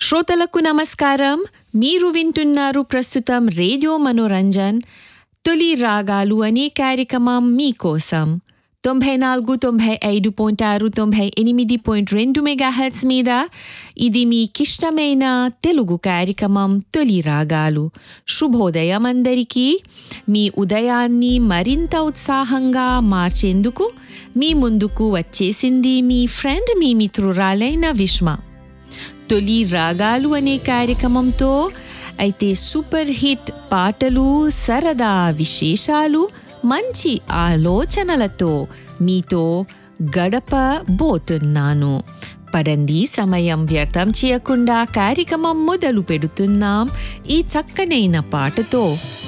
శ్రోతలకు నమస్కారం మీరు వింటున్నారు ప్రస్తుతం రేడియో మనోరంజన్ తొలి రాగాలు అనే కార్యక్రమం మీకోసం తొంభై నాలుగు తొంభై ఐదు పాయింట్ ఆరు తొంభై ఎనిమిది పాయింట్ రెండు మెగాహెట్స్ మీద ఇది మీకిష్టమైన తెలుగు కార్యక్రమం తొలి రాగాలు శుభోదయం అందరికీ మీ ఉదయాన్ని మరింత ఉత్సాహంగా మార్చేందుకు మీ ముందుకు వచ్చేసింది మీ ఫ్రెండ్ మీ మిత్రురాలైన విష్మ తొలి రాగాలు అనే కార్యక్రమంతో అయితే సూపర్ హిట్ పాటలు సరదా విశేషాలు మంచి ఆలోచనలతో మీతో గడపబోతున్నాను పడంది సమయం వ్యర్థం చేయకుండా కార్యక్రమం మొదలు పెడుతున్నాం ఈ చక్కనైన పాటతో